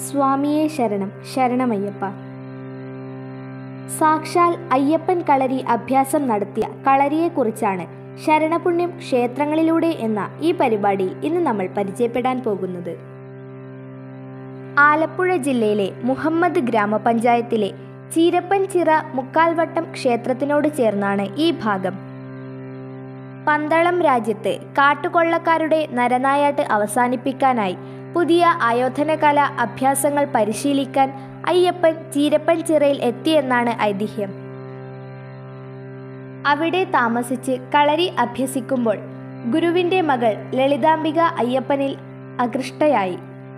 സ്വാമിയെ ശരണം ശരണമയ്യപ്പ സാക്ഷാൽ അയ്യപ്പൻ കളരി അഭ്യാസം നടത്തിയ കളരിയെക്കുറിച്ചാണ് ശരണപുണ്യം ക്ഷേത്രങ്ങളിലൂടെ എന്ന ഈ പരിപാടിയിൽ ഇന്ന് നമ്മൾ പരിചയപ്പെടാൻ പോകുന്നത് ആലപ്പുഴ ജില്ലയിലെ മുഹമ്മദ് ഗ്രാമപഞ്ചായത്തിലെ ചീരപ്പൻചിറ മുക്കാൽവട്ടം ക്ഷേത്രത്തിനോട് ചേർന്നാണ് ഈ ഭാഗം പന്തളം രാജ്യത്ത് കാട്ടുകൊള്ളക്കാരുടെ നരനായാട്ട് അവസാനിപ്പിക്കാനായി പുതിയ ആയോധനകല അഭ്യാസങ്ങൾ പരിശീലിക്കാൻ അയ്യപ്പൻ ചീരപ്പൻചിറയിൽ എത്തിയെന്നാണ് ഐതിഹ്യം അവിടെ താമസിച്ച് കളരി അഭ്യസിക്കുമ്പോൾ ഗുരുവിന്റെ മകൾ ലളിതാംബിക അയ്യപ്പനിൽ അകൃഷ്ടയായി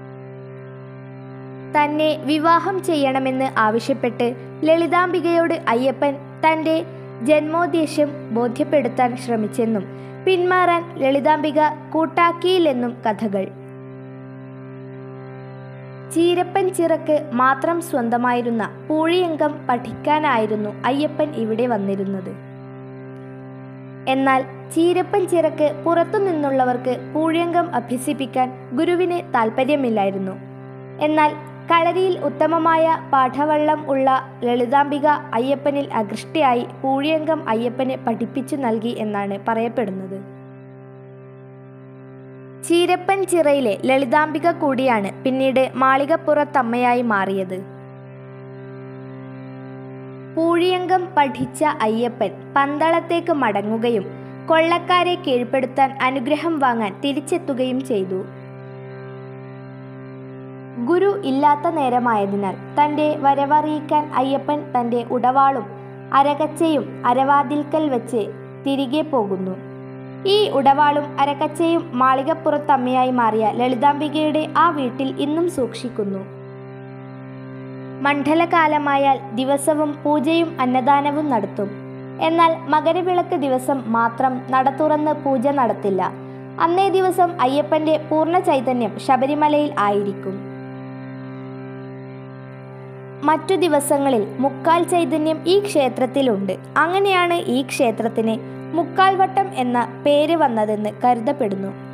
തന്നെ വിവാഹം ചെയ്യണമെന്ന് ആവശ്യപ്പെട്ട് ലളിതാംബികയോട് അയ്യപ്പൻ തൻ്റെ ജന്മോദ്ദേശ്യം ബോധ്യപ്പെടുത്താൻ ശ്രമിച്ചെന്നും പിന്മാറാൻ ലളിതാംബിക കൂട്ടാക്കിയില്ലെന്നും കഥകൾ ചീരപ്പൻ ചിറക്ക് മാത്രം സ്വന്തമായിരുന്ന പൂഴിയങ്കം പഠിക്കാനായിരുന്നു അയ്യപ്പൻ ഇവിടെ വന്നിരുന്നത് എന്നാൽ ചീരപ്പൻ ചിറക്ക് പുറത്തു നിന്നുള്ളവർക്ക് പൂഴിയങ്കം അഭ്യസിപ്പിക്കാൻ ഗുരുവിന് താൽപ്പര്യമില്ലായിരുന്നു എന്നാൽ കളരിയിൽ ഉത്തമമായ പാഠവള്ളം ഉള്ള ലളിതാംബിക അയ്യപ്പനിൽ അകൃഷ്ടയായി പൂഴിയങ്കം അയ്യപ്പന് പഠിപ്പിച്ചു നൽകി എന്നാണ് പറയപ്പെടുന്നത് ചീരപ്പൻ ചിറയിലെ ലളിതാംബിക കൂടിയാണ് പിന്നീട് മാളികപ്പുറത്തമ്മയായി മാറിയത് പൂഴിയങ്കം പഠിച്ച അയ്യപ്പൻ പന്തളത്തേക്ക് മടങ്ങുകയും കൊള്ളക്കാരെ കീഴ്പ്പെടുത്താൻ അനുഗ്രഹം വാങ്ങാൻ തിരിച്ചെത്തുകയും ചെയ്തു ഗുരു ഇല്ലാത്ത നേരമായതിനാൽ തൻ്റെ വരവറിയിക്കാൻ അയ്യപ്പൻ തൻ്റെ ഉടവാളും അരകച്ചയും അരവാതിൽക്കൽ വെച്ച് തിരികെ പോകുന്നു ഈ ഉടവാളും അരക്കച്ചയും മാളികപ്പുറത്തമ്മയായി മാറിയ ലളിതാംബികയുടെ ആ വീട്ടിൽ ഇന്നും സൂക്ഷിക്കുന്നു മണ്ഡലകാലമായാൽ ദിവസവും പൂജയും അന്നദാനവും നടത്തും എന്നാൽ മകരവിളക്ക് ദിവസം മാത്രം നട തുറന്ന് പൂജ നടത്തില്ല അന്നേ ദിവസം അയ്യപ്പന്റെ പൂർണ്ണ ചൈതന്യം ശബരിമലയിൽ ആയിരിക്കും മറ്റു ദിവസങ്ങളിൽ മുക്കാൽ ചൈതന്യം ഈ ക്ഷേത്രത്തിലുണ്ട് അങ്ങനെയാണ് ഈ ക്ഷേത്രത്തിന് മുക്കാൽവട്ടം എന്ന പേര് വന്നതെന്ന് കരുതപ്പെടുന്നു